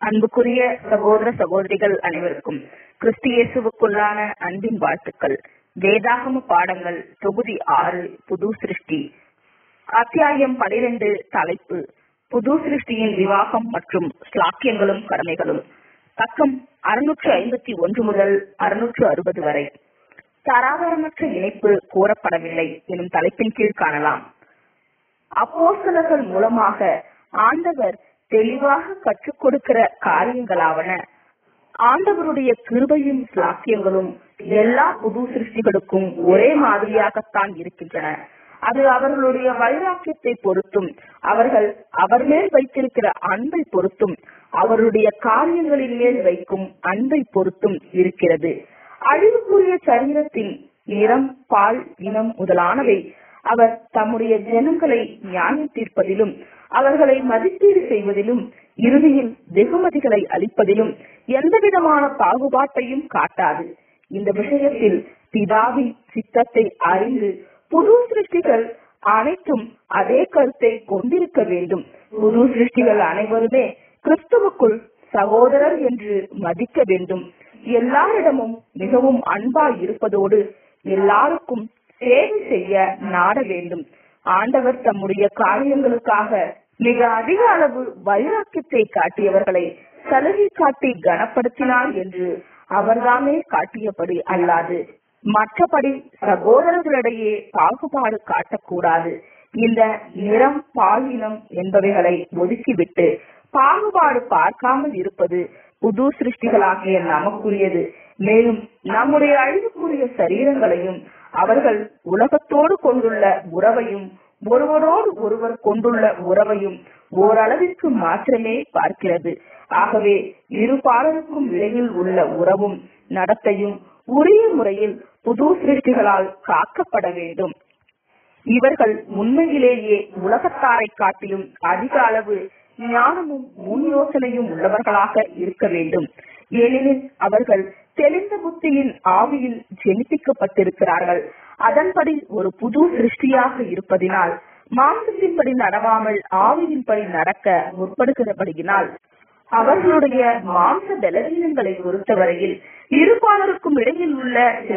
அன்புக்குரிய சகோதர சகோதரிகள் அனைவருக்கும் கிறிஸ்து இயேசுவுக்குள்ளான அன்பின் வாழ்த்துக்கள் வேதாகம பாடங்கள் தொகுதி ஆறு புது சிருஷ்டி அத்தியாயம் பனிரெண்டு தலைப்பு புது சிருஷ்டியின் விவாகம் மற்றும் ஸ்லாக்கியங்களும் கடமைகளும் பக்கம் அறுநூற்று ஐம்பத்தி ஒன்று முதல் அறுநூற்று அறுபது வரை தராதரமற்ற இணைப்பு கோரப்படவில்லை எனும் தலைப்பின் கீழ் காணலாம் அப்போஸ்தலர்கள் மூலமாக ஆண்டவர் தெளிவாக கற்றுக் கொடுக்கிற காரியங்களாவன ஆண்டவருடைய கிருபையும் சாக்கியங்களும் எல்லா புது சிருஷ்டிகளுக்கும் ஒரே மாதிரியாகத்தான் இருக்கின்றன அது அவர்களுடைய வைராக்கியத்தை பொறுத்தும் அவர்கள் அவர் மேல் வைத்திருக்கிற அன்பை பொறுத்தும் அவருடைய காரியங்களின் மேல் வைக்கும் அன்பை பொறுத்தும் இருக்கிறது அழிவுக்குரிய சரீரத்தின் நிறம் பால் இனம் முதலானவை அவர் தம்முடைய ஜனங்களை நியாயம் தீர்ப்பதிலும் அவர்களை மதிப்பீடு செய்வதிலும் இறுதியில் வெகுமதிகளை அளிப்பதிலும் எந்தவிதமான பாகுபாட்டையும் காட்டாது இந்த விஷயத்தில் பிதாவின் சித்தத்தை அறிந்து புது சிருஷ்டிகள் அனைத்தும் அதே கருத்தை கொண்டிருக்க வேண்டும் புது சிருஷ்டிகள் அனைவருமே கிறிஸ்துவுக்குள் சகோதரர் என்று மதிக்க வேண்டும் எல்லாரிடமும் மிகவும் அன்பாய் இருப்பதோடு எல்லாருக்கும் சேவை செய்ய நாட வேண்டும் ஆண்டவர் தம்முடைய காரியங்களுக்காக மிக அதிக அளவு வைராக்கியத்தை காட்டியவர்களை சலுகை காட்டி கனப்படுத்தினார் என்று அவர்தாமே காட்டியபடி அல்லாது மற்றபடி சகோதரர்களிடையே பாகுபாடு காட்டக்கூடாது இந்த நிறம் பாலினம் என்பவைகளை ஒதுக்கிவிட்டு பாகுபாடு பார்க்காமல் இருப்பது புது சிருஷ்டிகளாகிய நமக்குரியது மேலும் நம்முடைய அழிவுக்குரிய சரீரங்களையும் அவர்கள் உலகத்தோடு கொண்டுள்ள உறவையும் ஒருவரோடு ஒருவர் கொண்டுள்ள உறவையும் ஓரளவிற்கு மாத்திரமே பார்க்கிறது ஆகவே இரு பாலருக்கும் இடையில் உள்ள உறவும் நடத்தையும் உரிய முறையில் புது சிருஷ்டிகளால் காக்கப்பட வேண்டும் இவர்கள் உண்மையிலேயே உலகத்தாரை காட்டிலும் அதிக அளவு ஞானமும் முன் யோசனையும் உள்ளவர்களாக இருக்க வேண்டும் ஏனெனில் அவர்கள் தெளிந்த புத்தியின் ஆவியில் ஜெனிப்பிக்கப்பட்டிருக்கிறார்கள் அதன்படி ஒரு புது சிருஷ்டியாக இருப்பதினால் மாம்சத்தின்படி நடவாமல் ஆவியின்படி நடக்க முற்படுகிறபடியினால் அவர்களுடைய மாம்ச பலவீனங்களை பொறுத்தவரையில் இருபாலருக்கும் இடையில் உள்ள சில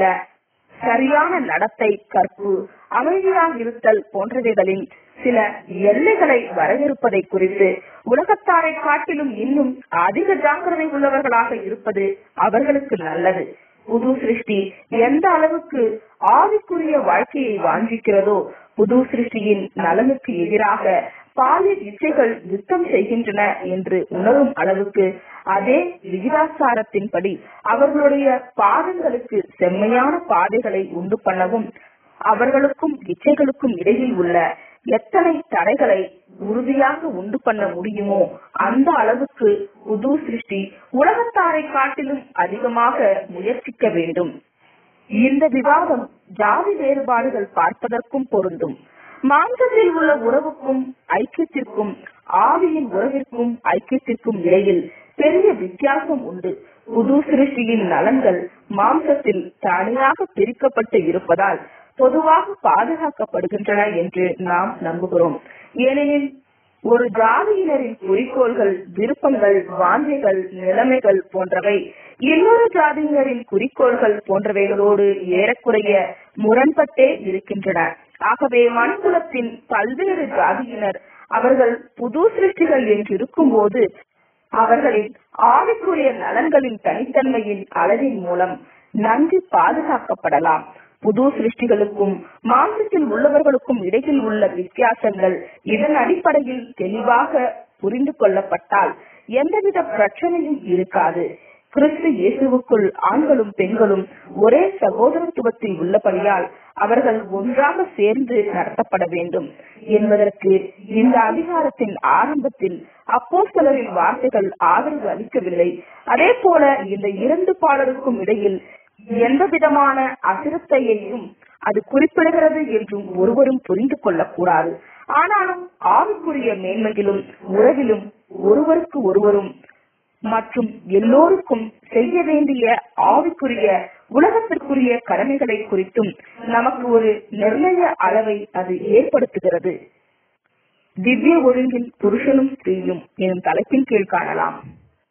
சரியான நடத்தை கற்பு அமைதியாக இருத்தல் போன்றவைகளின் சில எல்லைகளை வரையறுப்பதை குறித்து உலகத்தாரை காட்டிலும் இன்னும் அதிக ஜாக்கிரதை உள்ளவர்களாக இருப்பது அவர்களுக்கு நல்லது புது சிருஷ்டி எந்த அளவுக்கு ஆவிக்குரிய வாழ்க்கையை வாஞ்சிக்கிறதோ புது சிருஷ்டியின் நலனுக்கு எதிராக பாலியல் இச்சைகள் யுத்தம் செய்கின்றன என்று உணரும் அளவுக்கு அதே விகிதாச்சாரத்தின்படி அவர்களுடைய பாதங்களுக்கு செம்மையான பாதைகளை உண்டு பண்ணவும் அவர்களுக்கும் இச்சைகளுக்கும் இடையில் உள்ள எத்தனை தடைகளை உறுதியாக உண்டு பண்ண முடியுமோ அந்த அளவுக்கு புது சிருஷ்டி உலகத்தாரை காட்டிலும் அதிகமாக முயற்சிக்க வேண்டும் இந்த விவாதம் ஜாதி வேறுபாடுகள் பார்ப்பதற்கும் பொருந்தும் மாம்சத்தில் உள்ள உறவுக்கும் ஐக்கியத்திற்கும் ஆவியின் உறவிற்கும் ஐக்கியத்திற்கும் இடையில் பெரிய வித்தியாசம் உண்டு புது சிருஷ்டியின் நலன்கள் மாம்சத்தில் தனியாக பிரிக்கப்பட்டு இருப்பதால் பொதுவாக பாதுகாக்கப்படுகின்றன என்று நாம் நம்புகிறோம் ஏனெனில் ஒரு ஜாதியினரின் குறிக்கோள்கள் விருப்பங்கள் வாஞ்சைகள் நிலைமைகள் போன்றவை இன்னொரு ஜாதியினரின் குறிக்கோள்கள் போன்றவைகளோடு ஏறக்குறைய முரண்பட்டே இருக்கின்றன ஆகவே மனுகுலத்தின் பல்வேறு ஜாதியினர் அவர்கள் புது சிருஷ்டிகள் என்று இருக்கும்போது அவர்களின் ஆவிக்குரிய நலன்களின் தனித்தன்மையின் அளவின் மூலம் நன்கு பாதுகாக்கப்படலாம் புது சிருஷ்டிகளுக்கும் மாம்சத்தில் உள்ளவர்களுக்கும் இடையில் உள்ள வித்தியாசங்கள் இதன் அடிப்படையில் தெளிவாக புரிந்து கொள்ளப்பட்டால் எந்தவித பிரச்சனையும் இருக்காது கிறிஸ்து இயேசுவுக்குள் ஆண்களும் பெண்களும் ஒரே சகோதரத்துவத்தில் உள்ளபடியால் அவர்கள் ஒன்றாக சேர்ந்து நடத்தப்பட வேண்டும் என்பதற்கு இந்த அதிகாரத்தின் ஆரம்பத்தில் அப்போஸ்தலரின் வார்த்தைகள் ஆதரவு அளிக்கவில்லை அதே போல இந்த இரண்டு பாடலுக்கும் இடையில் எந்த விதமான அசிரத்தையையும் அது குறிப்பிடுகிறது என்றும் ஒருவரும் புரிந்து கொள்ளக்கூடாது ஆனாலும் ஆவிக்குரிய மேன்மையிலும் உறவிலும் ஒருவருக்கு ஒருவரும் மற்றும் எல்லோருக்கும் செய்ய வேண்டிய ஆவிக்குரிய உலகத்திற்குரிய கடமைகளை குறித்தும் நமக்கு ஒரு நிர்ணய அளவை அது ஏற்படுத்துகிறது திவ்ய ஒழுங்கில் புருஷனும் ஸ்திரீயும் எனும் தலைப்பின் கீழ் காணலாம்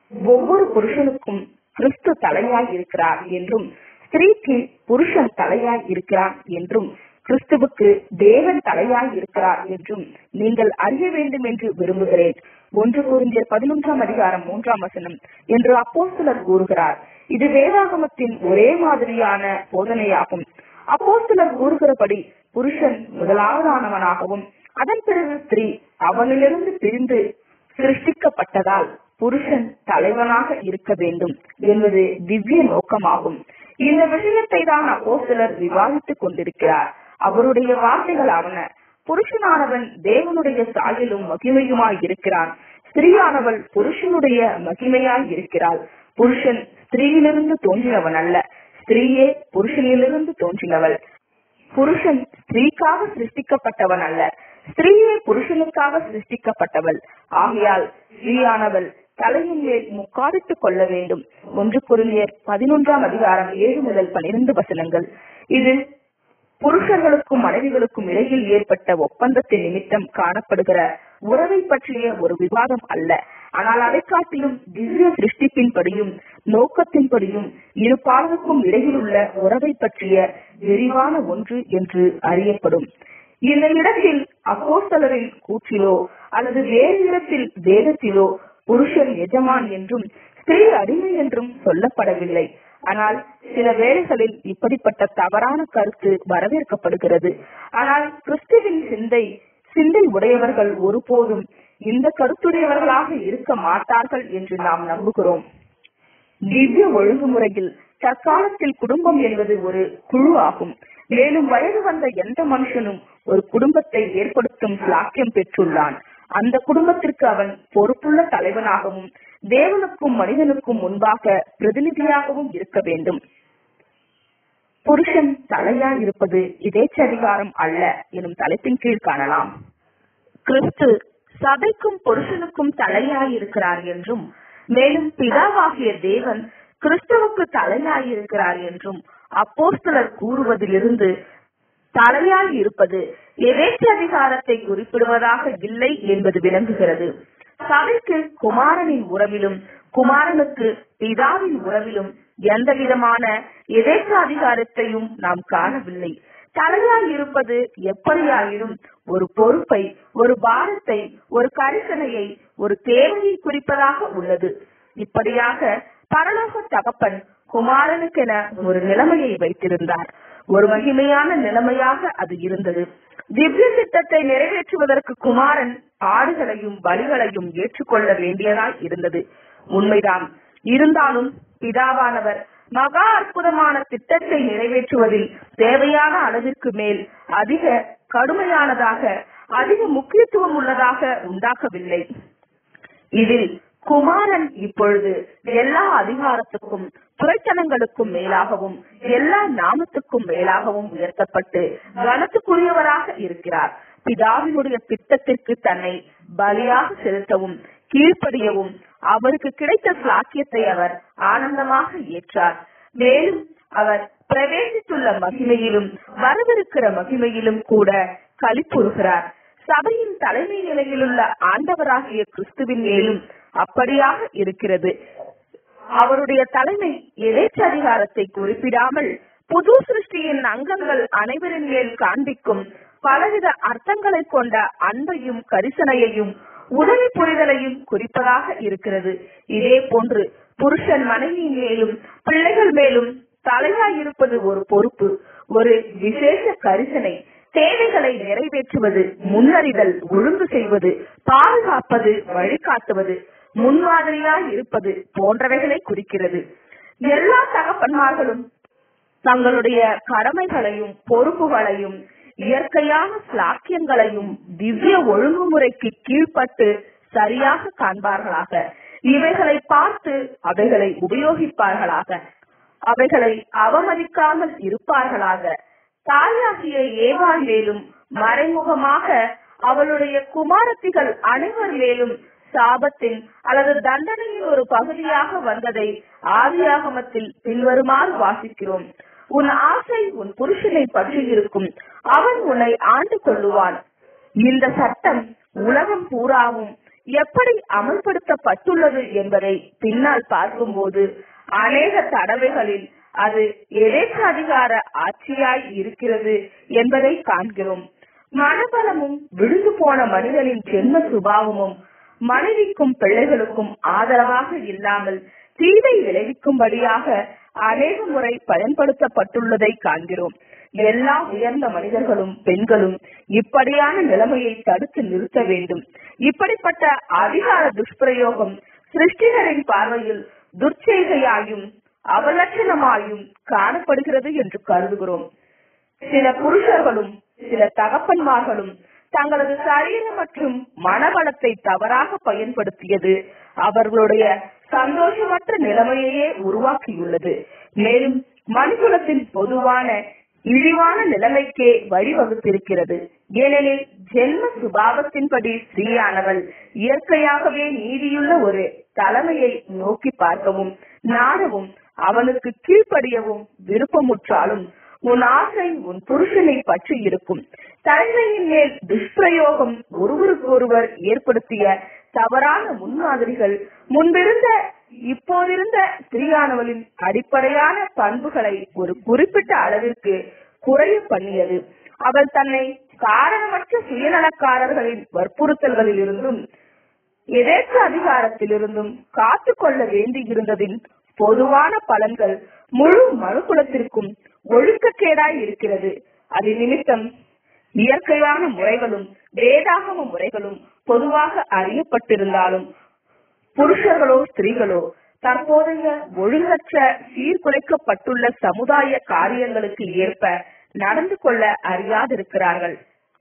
ஒவ்வொரு புருஷனுக்கும் கிறிஸ்து தலையாய் இருக்கிறார் என்றும் ஸ்திரீக்கு புருஷன் தலையாய் இருக்கிறார் என்றும் கிறிஸ்துவுக்கு தேவன் தலையாய் இருக்கிறார் என்றும் நீங்கள் அறிய வேண்டும் என்று விரும்புகிறேன் ஒன்று குறிஞ்சர் பதினொன்றாம் அதிகாரம் மூன்றாம் வசனம் என்று அப்போஸ்தலர் கூறுகிறார் இது வேதாகமத்தின் ஒரே மாதிரியான போதனையாகும் அப்போஸ்தலர் கூறுகிறபடி புருஷன் முதலாவதானவனாகவும் அதன் பிறகு ஸ்திரீ அவனிலிருந்து பிரிந்து சிருஷ்டிக்கப்பட்டதால் புருஷன் தலைவனாக இருக்க வேண்டும் என்பது திவ்ய நோக்கமாகும் இந்த விஷயத்தை தான் அப்போஸ்தலர் விவாதித்துக் கொண்டிருக்கிறார் அவருடைய வார்த்தைகள் ஆவன புருஷனானவன் தேவனுடைய சாயலும் மகிமையுமாய் இருக்கிறான் ஸ்திரீயானவள் புருஷனுடைய மகிமையாய் இருக்கிறாள் புருஷன் ஸ்திரீயிலிருந்து தோன்றினவன் அல்ல ஸ்திரீயே புருஷனிலிருந்து தோன்றினவள் புருஷன் ஸ்திரீக்காக சிருஷ்டிக்கப்பட்டவன் அல்ல ஸ்திரீயே புருஷனுக்காக சிருஷ்டிக்கப்பட்டவள் ஆகையால் ஸ்திரீயானவள் தலையின் மேல் முக்காடிட்டுக் கொள்ள வேண்டும் ஒன்று குருந்தியர் பதினொன்றாம் அதிகாரம் ஏழு முதல் பனிரெண்டு வசனங்கள் இது புருஷர்களுக்கும் மனைவிகளுக்கும் இடையில் ஏற்பட்ட ஒப்பந்தத்தின் நிமித்தம் காணப்படுகிற உறவை பற்றிய ஒரு விவாதம் அல்ல ஆனால் அதை காட்டிலும் திவ்ய சிருஷ்டிப்பின்படியும் நோக்கத்தின்படியும் இரு பாலருக்கும் இடையில் உள்ள உறவை பற்றிய விரிவான ஒன்று என்று அறியப்படும் இந்த இடத்தில் அப்போஸ்தலரின் கூற்றிலோ அல்லது வேறு இடத்தில் வேதத்திலோ புருஷன் எஜமான் என்றும் ஸ்திரீ அடிமை என்றும் சொல்லப்படவில்லை ஆனால் சில வேளைகளில் இப்படிப்பட்ட தவறான கருத்து வரவேற்கப்படுகிறது ஆனால் கிறிஸ்துவின் சிந்தை சிந்தை உடையவர்கள் ஒருபோதும் இந்த கருத்துடையவர்களாக இருக்க மாட்டார்கள் என்று நாம் நம்புகிறோம் திவ்ய ஒழுங்குமுறையில் தற்காலத்தில் குடும்பம் என்பது ஒரு குழு ஆகும் மேலும் வயது வந்த எந்த மனுஷனும் ஒரு குடும்பத்தை ஏற்படுத்தும் சாக்கியம் பெற்றுள்ளான் அந்த குடும்பத்திற்கு அவன் பொறுப்புள்ள தலைவனாகவும் தேவனுக்கும் மனிதனுக்கும் முன்பாக பிரதிநிதியாகவும் இருக்க வேண்டும் புருஷன் தலையாய் இருப்பது இதேச்சதிகாரம் அல்ல எனும் தலைப்பின் கீழ் காணலாம் கிறிஸ்து சபைக்கும் புருஷனுக்கும் தலையாய் இருக்கிறார் என்றும் மேலும் பிதாவாகிய தேவன் கிறிஸ்துவுக்கு தலையாய் இருக்கிறார் என்றும் அப்போஸ்தலர் கூறுவதிலிருந்து தலையாய் இருப்பது எதேச்ச அதிகாரத்தை குறிப்பிடுவதாக இல்லை என்பது விளங்குகிறது சபைக்கு குமாரனின் உறவிலும் குமாரனுக்கு பிதாவின் உறவிலும் எந்த விதமான எதேச்சாதிகாரத்தையும் நாம் காணவில்லை தலையாய் இருப்பது எப்படியாயினும் ஒரு பொறுப்பை ஒரு பாரத்தை ஒரு கரிசனையை ஒரு தேவையை குறிப்பதாக உள்ளது இப்படியாக பரலோக தகப்பன் குமாரனுக்கென ஒரு நிலைமையை வைத்திருந்தார் ஒரு மகிமையான நிலைமையாக அது இருந்தது திவ்ய திட்டத்தை நிறைவேற்றுவதற்கு குமாரன் ஆடுகளையும் பலிகளையும் ஏற்றுக்கொள்ள வேண்டியதாய் இருந்தது உண்மைதான் இருந்தாலும் பிதாவானவர் மகா அற்புதமான திட்டத்தை நிறைவேற்றுவதில் தேவையான அளவிற்கு மேல் அதிக கடுமையானதாக அதிக முக்கியத்துவம் உள்ளதாக உண்டாக்கவில்லை இதில் குமாரன் இப்பொழுது எல்லா அதிகாரத்துக்கும் துறைத்தனங்களுக்கும் மேலாகவும் எல்லா நாமத்துக்கும் மேலாகவும் உயர்த்தப்பட்டு கனத்துக்குரியவராக இருக்கிறார் பிதாவினுடைய திட்டத்திற்கு தன்னை பலியாக செலுத்தவும் கீழ்ப்படியவும் அவருக்கு கிடைத்த சாக்கியத்தை அவர் ஆனந்தமாக ஏற்றார் மேலும் அவர் பிரவேசித்துள்ள மகிமையிலும் வரவிருக்கிற மகிமையிலும் கூட களிப்புறுகிறார் சபையின் தலைமை நிலையிலுள்ள ஆண்டவராகிய கிறிஸ்துவின் மேலும் அப்படியாக இருக்கிறது அவருடைய தலைமை எதேச்சதிகாரத்தை குறிப்பிடாமல் புது சிருஷ்டியின் அங்கங்கள் அனைவரின் மேல் காண்பிக்கும் பலவித அர்த்தங்களை கொண்ட அன்பையும் கரிசனையையும் உதவி புரிதலையும் குறிப்பதாக இருக்கிறது இதே போன்று புருஷன் மனைவியின் மேலும் பிள்ளைகள் மேலும் தலையாயிருப்பது ஒரு பொறுப்பு ஒரு விசேஷ கரிசனை தேவைகளை நிறைவேற்றுவது முன்னறிதல் ஒழுங்கு செய்வது பாதுகாப்பது வழிகாட்டுவது முன்மாதிரியாய் இருப்பது போன்றவைகளை குறிக்கிறது எல்லா தகப்பன்மார்களும் தங்களுடைய கடமைகளையும் பொறுப்புகளையும் இயற்கையான சாக்கியங்களையும் திவ்ய ஒழுங்குமுறைக்கு கீழ்ப்பட்டு சரியாக காண்பார்களாக இவைகளை பார்த்து அவைகளை உபயோகிப்பார்களாக அவைகளை அவமதிக்காமல் இருப்பார்களாக தாயாகிய ஏவாள் மேலும் மறைமுகமாக அவளுடைய குமாரத்திகள் அனைவர் மேலும் சாபத்தின் அல்லது தண்டனையின் ஒரு பகுதியாக வந்ததை ஆதியாகமத்தில் பின்வருமாறு வாசிக்கிறோம் உன் ஆசை உன் புருஷனை பற்றி இருக்கும் அவன் உன்னை ஆண்டு கொள்ளுவான் இந்த சட்டம் உலகம் பூராவும் எப்படி அமல்படுத்தப்பட்டுள்ளது என்பதை பின்னால் பார்க்கும்போது அநேக தடவைகளில் அது எதேச்சாதிகார ஆட்சியாய் இருக்கிறது என்பதை காண்கிறோம் மனபலமும் விழுந்து போன மனிதனின் ஜென்ம சுபாவமும் மனைவிக்கும் பிள்ளைகளுக்கும் ஆதரவாக இல்லாமல் தீவை விளைவிக்கும்படியாக அநேக முறை பயன்படுத்தப்பட்டுள்ளதை காண்கிறோம் எல்லா உயர்ந்த மனிதர்களும் பெண்களும் இப்படியான நிலைமையை தடுத்து நிறுத்த வேண்டும் இப்படிப்பட்ட அதிகார துஷ்பிரயோகம் சிருஷ்டிகரின் பார்வையில் துர்ச்செய்கையாயும் அவலட்சணமாயும் காணப்படுகிறது என்று கருதுகிறோம் சில புருஷர்களும் சில தகப்பன்மார்களும் தங்களது சரீர மற்றும் மனவளத்தை தவறாக பயன்படுத்தியது அவர்களுடைய சந்தோஷமற்ற நிலைமையையே உருவாக்கியுள்ளது மேலும் மனுக்குலத்தின் பொதுவான இழிவான நிலைமைக்கே வழிவகுத்திருக்கிறது ஏனெனில் ஜென்ம சுபாவத்தின்படி ஸ்ரீயானவள் இயற்கையாகவே நீதியுள்ள ஒரு தலைமையை நோக்கி பார்க்கவும் நாடவும் அவனுக்கு கீழ்ப்படியவும் விருப்பமுற்றாலும் உன் ஆசை உன் புருஷனை பற்றி இருக்கும் தலைமையின் மேல் துஷ்பிரயோகம் ஒருவருக்கொருவர் ஏற்படுத்திய தவறான முன்மாதிரிகள் முன்பிருந்த இப்போதிருந்த ஸ்திரீயானவளின் அடிப்படையான பண்புகளை ஒரு குறிப்பிட்ட அளவிற்கு குறைய பண்ணியது அவள் தன்னை காரணமற்ற சுயநலக்காரர்களின் வற்புறுத்தல்களில் இருந்தும் எதேற்ற அதிகாரத்திலிருந்தும் காத்து கொள்ள வேண்டியிருந்ததின் பொதுவான பலன்கள் முழு மனுக்குலத்திற்கும் ஒழுக்கக்கேடாய் இருக்கிறது அது நிமித்தம் இயற்கையான முறைகளும் வேதாகம முறைகளும் பொதுவாக அறியப்பட்டிருந்தாலும் புருஷர்களோ ஸ்திரீகளோ தற்போதைய ஒழுங்கற்ற சீர்குலைக்கப்பட்டுள்ள சமுதாய காரியங்களுக்கு ஏற்ப நடந்து கொள்ள அறியாதிருக்கிறார்கள்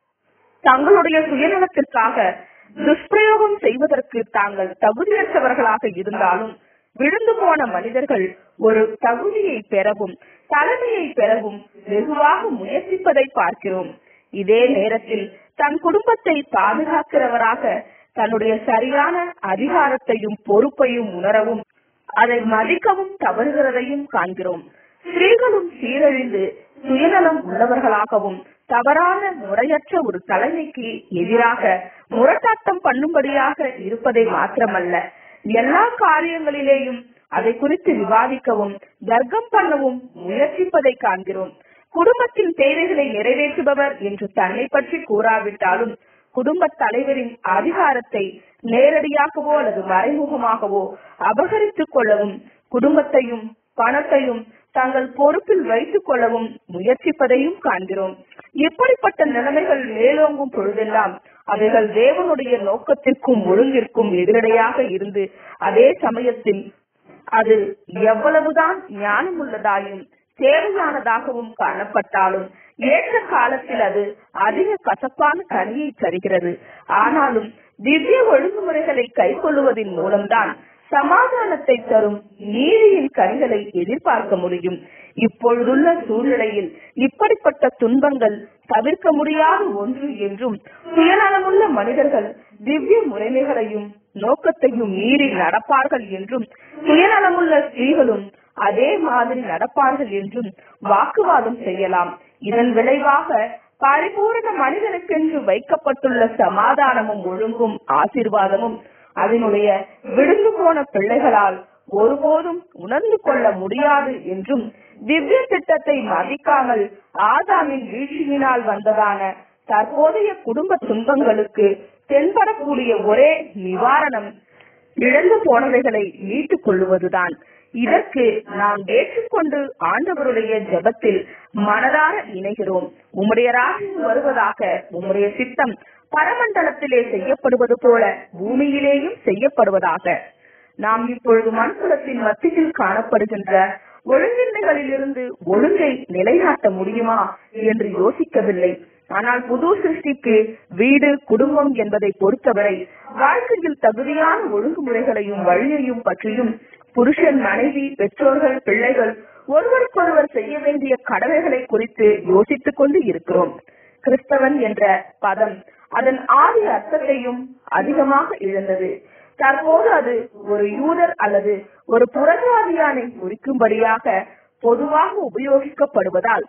தங்களுடைய சுயநலத்திற்காக துஷ்பிரயோகம் செய்வதற்கு தாங்கள் தகுதியற்றவர்களாக இருந்தாலும் விழுந்து போன மனிதர்கள் ஒரு தகுதியை பெறவும் தலைமையை பெறவும் வெகுவாக முயற்சிப்பதை பார்க்கிறோம் இதே நேரத்தில் தன் குடும்பத்தை பாதுகாக்கிறவராக தன்னுடைய சரியான அதிகாரத்தையும் பொறுப்பையும் உணரவும் அதை மதிக்கவும் தவறுகிறதையும் காண்கிறோம் ஸ்திரீகளும் சீரழிந்து சுயநலம் உள்ளவர்களாகவும் தவறான முறையற்ற ஒரு தலைமைக்கு எதிராக முரட்டாட்டம் பண்ணும்படியாக இருப்பதை மாத்திரமல்ல எல்லா காரியங்களிலேயும் அதை குறித்து விவாதிக்கவும் தர்க்கம் பண்ணவும் முயற்சிப்பதை காண்கிறோம் குடும்பத்தின் தேவைகளை நிறைவேற்றுபவர் என்று தன்னை பற்றி கூறாவிட்டாலும் குடும்ப தலைவரின் அதிகாரத்தை நேரடியாகவோ அல்லது மறைமுகமாகவோ அபகரித்துக் கொள்ளவும் குடும்பத்தையும் பணத்தையும் தங்கள் பொறுப்பில் வைத்துக் கொள்ளவும் முயற்சிப்பதையும் காண்கிறோம் இப்படிப்பட்ட நிலைமைகள் மேலோங்கும் பொழுதெல்லாம் அவைகள் தேவனுடைய நோக்கத்திற்கும் ஒழுங்கிற்கும் எதிரடையாக இருந்து அதே சமயத்தில் அது எவ்வளவுதான் ஞானமுள்ளதாயும் தேவையானதாகவும் காணப்பட்டாலும் ஏற்ற காலத்தில் அது அதிக கசப்பான கனியை தருகிறது ஆனாலும் திவ்ய ஒழுங்குமுறைகளை கைக்கொள்ளுவதன் மூலம்தான் சமாதானத்தை தரும் நீதியின் கனிகளை எதிர்பார்க்க முடியும் இப்பொழுதுள்ள சூழ்நிலையில் இப்படிப்பட்ட துன்பங்கள் தவிர்க்க முடியாத ஒன்று என்றும் சுயநலமுள்ள மனிதர்கள் திவ்ய முறைமைகளையும் நோக்கத்தையும் மீறி நடப்பார்கள் என்றும் சுயநலமுள்ள ஸ்திரீகளும் அதே மாதிரி நடப்பார்கள் என்றும் வாக்குவாதம் செய்யலாம் இதன் விளைவாக பரிபூரண மனிதனுக்கென்று வைக்கப்பட்டுள்ள சமாதானமும் ஒழுங்கும் ஆசீர்வாதமும் அதனுடைய விழுந்து போன பிள்ளைகளால் ஒருபோதும் உணர்ந்து கொள்ள முடியாது என்றும் திவ்ய திட்டத்தை மதிக்காமல் ஆதாமின் வீழ்ச்சியினால் வந்ததான தற்போதைய குடும்ப துன்பங்களுக்கு தென்படக்கூடிய ஒரே நிவாரணம் இழந்து போனவைகளை மீட்டுக் கொள்ளுவதுதான் இதற்கு நாம் ஏற்றுக்கொண்டு ஆண்டவருடைய ஜெபத்தில் மனதார இணைகிறோம் உம்முடைய ராஜ்யம் வருவதாக உம்முடைய சித்தம் பரமண்டலத்திலே செய்யப்படுவது போல பூமியிலேயும் செய்யப்படுவதாக நாம் இப்பொழுது மண்புலத்தின் மத்தியில் காணப்படுகின்ற ஒழுங்கின்மைகளிலிருந்து ஒழுங்கை நிலைநாட்ட முடியுமா என்று யோசிக்கவில்லை ஆனால் புது சிருஷ்டிக்கு வீடு குடும்பம் என்பதை பொறுத்தவரை வாழ்க்கையில் தகுதியான ஒழுங்குமுறைகளையும் வழியையும் பற்றியும் புருஷன் மனைவி பெற்றோர்கள் பிள்ளைகள் ஒருவருக்கொருவர் செய்ய வேண்டிய கடமைகளை குறித்து யோசித்துக் கொண்டு இருக்கிறோம் கிறிஸ்தவன் என்ற பதம் அதன் ஆதி அர்த்தத்தையும் அதிகமாக இழந்தது தற்போது அது ஒரு யூதர் அல்லது ஒரு புறஜாதியானை குறிக்கும்படியாக பொதுவாக உபயோகிக்கப்படுவதால்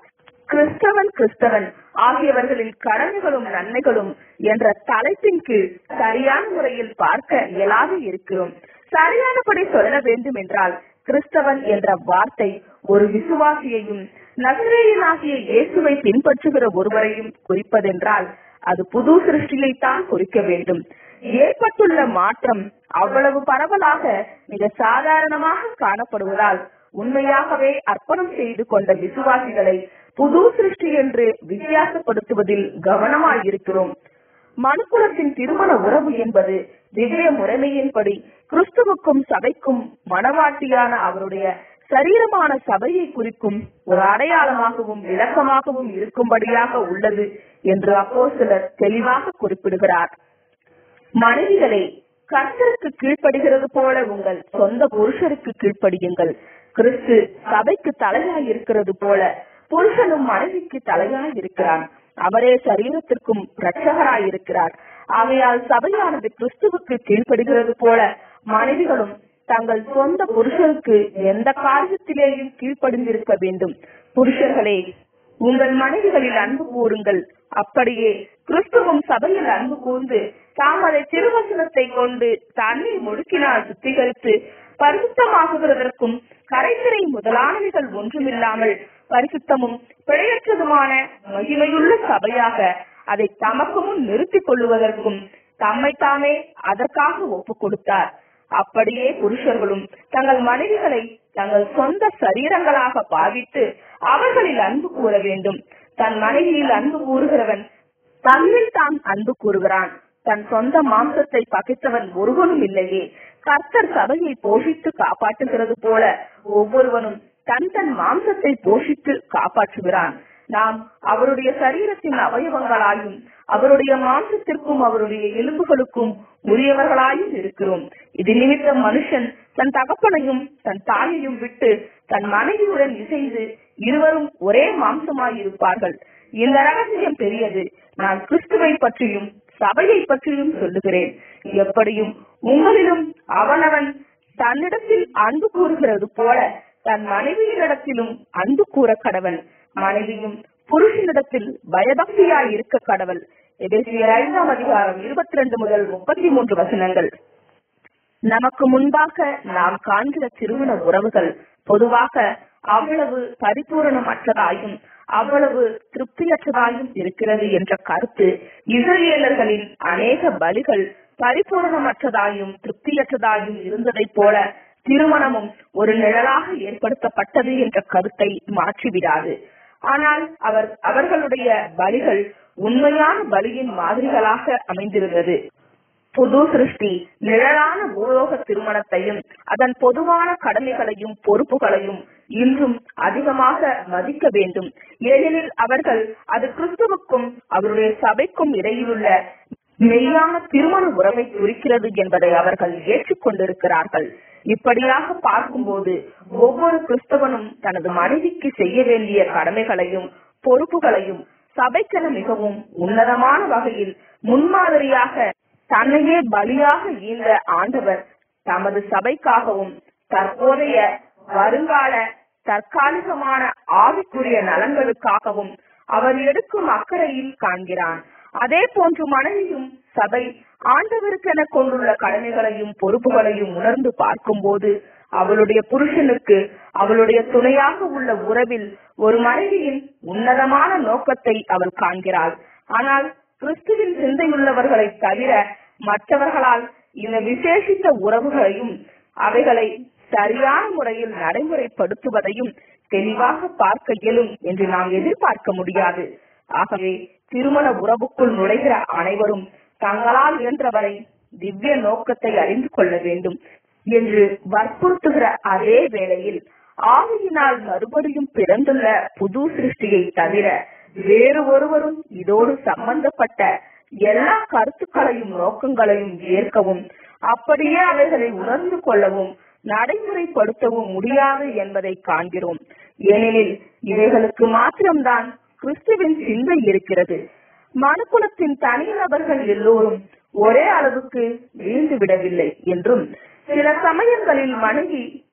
கிறிஸ்தவன் கிறிஸ்தவன் ஆகியவர்களின் கடமைகளும் நன்மைகளும் என்ற தலைப்பின் கீழ் சரியான முறையில் பார்க்க இயலாது இருக்கிறோம் சரியானபடி சொல்ல வேண்டும் என்றால் கிறிஸ்தவன் என்ற வார்த்தை ஒரு விசுவாசியையும் நகரேயனாகிய இயேசுவை பின்பற்றுகிற ஒருவரையும் குறிப்பதென்றால் அது புது சிருஷ்டியைத்தான் குறிக்க வேண்டும் ஏற்பட்டுள்ள மாற்றம் அவ்வளவு பரவலாக மிக சாதாரணமாக காணப்படுவதால் உண்மையாகவே அர்ப்பணம் செய்து கொண்ட விசுவாசிகளை புது சிருஷ்டி என்று வித்தியாசப்படுத்துவதில் கவனமாயிருக்கிறோம் மனுக்குலத்தின் திருமண உறவு என்பது திவ்ய முறைமையின்படி கிறிஸ்துவுக்கும் சபைக்கும் மனவாட்டியான அவருடைய சரீரமான சபையை குறிக்கும் ஒரு அடையாளமாகவும் விளக்கமாகவும் இருக்கும்படியாக உள்ளது என்று அப்போ சிலர் தெளிவாக குறிப்பிடுகிறார் மனைவிகளே கர்த்தருக்கு கீழ்ப்படுகிறது போல உங்கள் சொந்த புருஷருக்கு கீழ்ப்படியுங்கள் கிறிஸ்து சபைக்கு தலையாய் இருக்கிறது போல புருஷனும் மனைவிக்கு தலையாய் இருக்கிறான் அவரே சரீரத்திற்கும் இரட்சகராய் இருக்கிறார் ஆகையால் சபையானது கிறிஸ்துவுக்கு கீழ்ப்படுகிறது போல மனைவிகளும் தங்கள் சொந்த புருஷருக்கு எந்த காரியத்திலேயும் கீழ்ப்படிந்திருக்க வேண்டும் புருஷர்களே உங்கள் மனைவிகளில் அன்பு கூறுங்கள் அப்படியே கிறிஸ்துவும் சபையில் அன்பு கூர்ந்து தாம் அதை திருவசனத்தை கொண்டு தண்ணீர் முடுக்கினால் சுத்திகரித்து பரிசுத்தமாகுகிறதற்கும் கரைசரை முதலானவைகள் ஒன்றுமில்லாமல் பரிசுத்தமும் பிழையற்றதுமான மகிமையுள்ள சபையாக அதை தமக்கு முன் நிறுத்திக் கொள்ளுவதற்கும் தம்மை தாமே அதற்காக ஒப்புக் கொடுத்தார் அப்படியே புருஷர்களும் தங்கள் மனைவிகளை தங்கள் சொந்த சரீரங்களாக பாவித்து அவர்களில் அன்பு கூற வேண்டும் தன் மனைவியில் அன்பு கூறுகிறவன் தன்னில் தான் அன்பு கூறுகிறான் தன் சொந்த மாம்சத்தை பகைத்தவன் ஒருவனும் இல்லையே கர்த்தர் சபையை போஷித்து காப்பாற்றுகிறது போல ஒவ்வொருவனும் தன் தன் மாம்சத்தை போஷித்து காப்பாற்றுகிறான் நாம் அவருடைய சரீரத்தின் அவயவங்களாயும் அவருடைய மாம்சத்திற்கும் அவருடைய எலும்புகளுக்கும் உரியவர்களாயும் இருக்கிறோம் இது நிமித்தம் மனுஷன் தன் தகப்பனையும் தன் தாயையும் விட்டு தன் மனைவியுடன் இசைந்து இருவரும் ஒரே மாம்சமாயிருப்பார்கள் இந்த ரகசியம் பெரியது நான் கிறிஸ்துவை பற்றியும் சபையை பற்றியும் சொல்லுகிறேன் எப்படியும் உங்களிலும் அவனவன் தன்னிடத்தில் அன்பு கூறுகிறது போல தன் மனைவியினிடத்திலும் அன்பு கூற கடவன் மனைவியும் புருஷனிடத்தில் பயபக்தியாய் இருக்க கடவள் எபேசியர் ஐந்தாம் அதிகாரம் இருபத்தி ரெண்டு முதல் முப்பத்தி மூன்று வசனங்கள் நமக்கு முன்பாக நாம் காண்கிற திருமண உறவுகள் பொதுவாக அவ்வளவு பரிபூரணமற்றதாயும் அவ்வளவு திருப்தியற்றதாயும் இருக்கிறது என்ற கருத்து இஸ்ரேலர்களின் அநேக பலிகள் பரிபூரணமற்றதாயும் திருப்தியற்றதாயும் இருந்ததைப் போல திருமணமும் ஒரு நிழலாக ஏற்படுத்தப்பட்டது என்ற கருத்தை மாற்றிவிடாது ஆனால் அவர் அவர்களுடைய பலிகள் உண்மையான பலியின் மாதிரிகளாக அமைந்திருந்தது புது சிருஷ்டி நிழலான பூலோக திருமணத்தையும் அதன் பொதுவான கடமைகளையும் பொறுப்புகளையும் இன்றும் அதிகமாக மதிக்க வேண்டும் ஏனெனில் அவர்கள் அது கிறிஸ்துவுக்கும் அவருடைய சபைக்கும் இடையிலுள்ள மெய்யான திருமண உறவை குறிக்கிறது என்பதை அவர்கள் ஏற்றுக்கொண்டிருக்கிறார்கள் இப்படியாக பார்க்கும்போது ஒவ்வொரு கிறிஸ்தவனும் தனது மனைவிக்கு செய்ய வேண்டிய கடமைகளையும் பொறுப்புகளையும் சபைக்கென மிகவும் உன்னதமான வகையில் முன்மாதிரியாக தன்னையே பலியாக ஈந்த ஆண்டவர் தமது சபைக்காகவும் தற்போதைய வருங்கால தற்காலிகமான ஆவிக்குரிய நலன்களுக்காகவும் அவர் எடுக்கும் அக்கறையில் காண்கிறான் அதே போன்று மனைவியும் சபை ஆண்டவருக்கென கொண்டுள்ள கடமைகளையும் பொறுப்புகளையும் உணர்ந்து பார்க்கும்போது அவளுடைய புருஷனுக்கு அவளுடைய துணையாக உள்ள உறவில் ஒரு மனைவியின் உன்னதமான நோக்கத்தை அவள் காண்கிறாள் ஆனால் கிறிஸ்துவின் சிந்தையுள்ளவர்களை தவிர மற்றவர்களால் இந்த விசேஷித்த உறவுகளையும் அவைகளை சரியான முறையில் நடைமுறைப்படுத்துவதையும் தெளிவாக பார்க்க இயலும் என்று நாம் எதிர்பார்க்க முடியாது ஆகவே திருமண உறவுக்குள் நுழைகிற அனைவரும் தங்களால் இயன்றவரை திவ்ய நோக்கத்தை அறிந்து கொள்ள வேண்டும் என்று வற்புறுத்துகிற அதே வேளையில் ஆவியினால் மறுபடியும் பிறந்துள்ள புது சிருஷ்டியை தவிர வேறு ஒருவரும் இதோடு சம்பந்தப்பட்ட எல்லா கருத்துக்களையும் நோக்கங்களையும் ஏற்கவும் அப்படியே அவைகளை உணர்ந்து கொள்ளவும் நடைமுறைப்படுத்தவும் முடியாது என்பதை காண்கிறோம் ஏனெனில் இவைகளுக்கு மாத்திரம்தான் கிறிஸ்துவின் சிந்தை இருக்கிறது மனுக்குலத்தின் தனிநபர்கள் எல்லோரும் ஒரே அளவுக்கு வீழ்ந்து விடவில்லை என்றும் சில சமயங்களில் மனைவி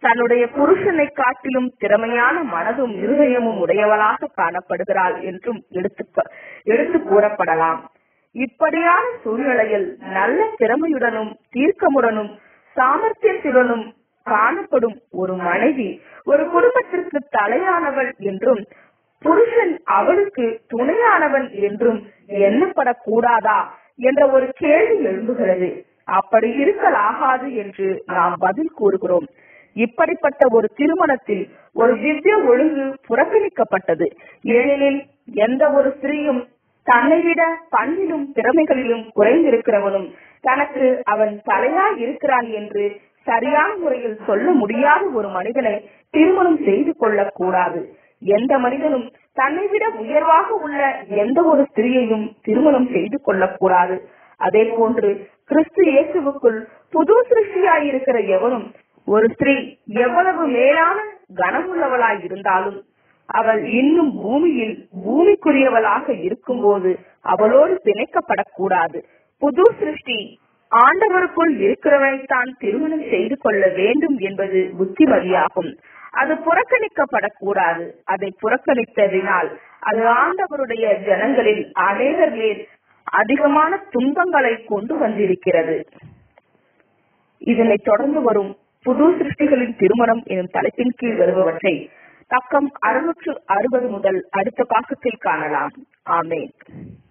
தன்னுடைய புருஷனை காட்டிலும் திறமையான மனதும் இருதயமும் உடையவளாக காணப்படுகிறாள் என்றும் எடுத்து எடுத்து கூறப்படலாம் இப்படியான சூழ்நிலையில் நல்ல திறமையுடனும் தீர்க்கமுடனும் சாமர்த்தியத்துடனும் காணப்படும் ஒரு மனைவி ஒரு குடும்பத்திற்கு தலையானவள் என்றும் புருஷன் அவளுக்கு துணையானவன் என்றும் எண்ணப்படக்கூடாதா என்ற ஒரு கேள்வி எழும்புகிறது அப்படி இருக்கலாகாது என்று நாம் பதில் கூறுகிறோம் இப்படிப்பட்ட ஒரு திருமணத்தில் ஒரு திவ்ய ஒழுங்கு புறக்கணிக்கப்பட்டது ஏனெனில் எந்த ஒரு ஸ்திரீயும் தன்னை விட பண்பிலும் திறமைகளிலும் குறைந்திருக்கிறவனும் தனக்கு அவன் தலையாய் இருக்கிறான் என்று சரியான முறையில் சொல்ல முடியாத ஒரு மனிதனை திருமணம் செய்து கொள்ளக் கூடாது எந்த மனிதனும் தன்னை விட உயர்வாக உள்ள எந்த ஒரு ஸ்திரீயையும் திருமணம் செய்து கொள்ளக்கூடாது அதே போன்று கிறிஸ்து இயேசுவுக்குள் புது சிருஷ்டியாயிருக்கிற எவனும் ஒரு ஸ்திரீ எவ்வளவு மேலான கனமுள்ளவளாய் இருந்தாலும் அவள் இன்னும் பூமியில் பூமிக்குரியவளாக இருக்கும்போது அவளோடு பிணைக்கப்படக்கூடாது புது சிருஷ்டி ஆண்டவருக்குள் இருக்கிறவனை தான் திருமணம் செய்து கொள்ள வேண்டும் என்பது புத்திமதியாகும் அது புறக்கணிக்கப்படக்கூடாது அதை புறக்கணித்ததினால் அது ஆண்டவருடைய ஜனங்களில் அநேகர் மேல் அதிகமான துன்பங்களை கொண்டு வந்திருக்கிறது இதனை தொடர்ந்து வரும் புது சிருஷ்டிகளின் திருமணம் எனும் தலைப்பின் கீழ் வருபவற்றை பக்கம் அறுநூற்று அறுபது முதல் அடுத்த பாக்கத்தில் காணலாம் ஆமேன்